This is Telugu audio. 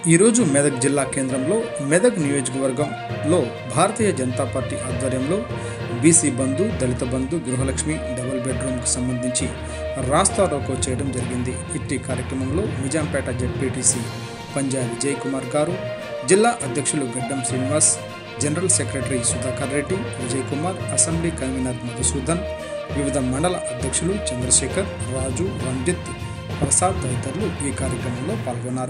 ఈరోజు మెదక్ జిల్లా కేంద్రంలో మెదక్ నియోజకవర్గంలో భారతీయ జనతా పార్టీ ఆధ్వర్యంలో బీసీ బంధు దళిత బంధు గృహలక్ష్మి డబుల్ బెడ్రూమ్కు సంబంధించి రాస్తా రోకో చేయడం జరిగింది ఇట్టి కార్యక్రమంలో నిజాంపేట జెడ్పీటీసీ పంజా విజయ్ కుమార్ గారు జిల్లా అధ్యక్షులు Gaddam Srinivas general secretary Sudhakar Reddy Vijay Kumar assembly convener Madhusudan వివిధ మండల అధ్యక్షులు చంద్రశేఖర్ రాజు రంజిత్ ప్రసాద్ తదితరులు ఈ కార్యక్రమంలో పాల్గొన్నారు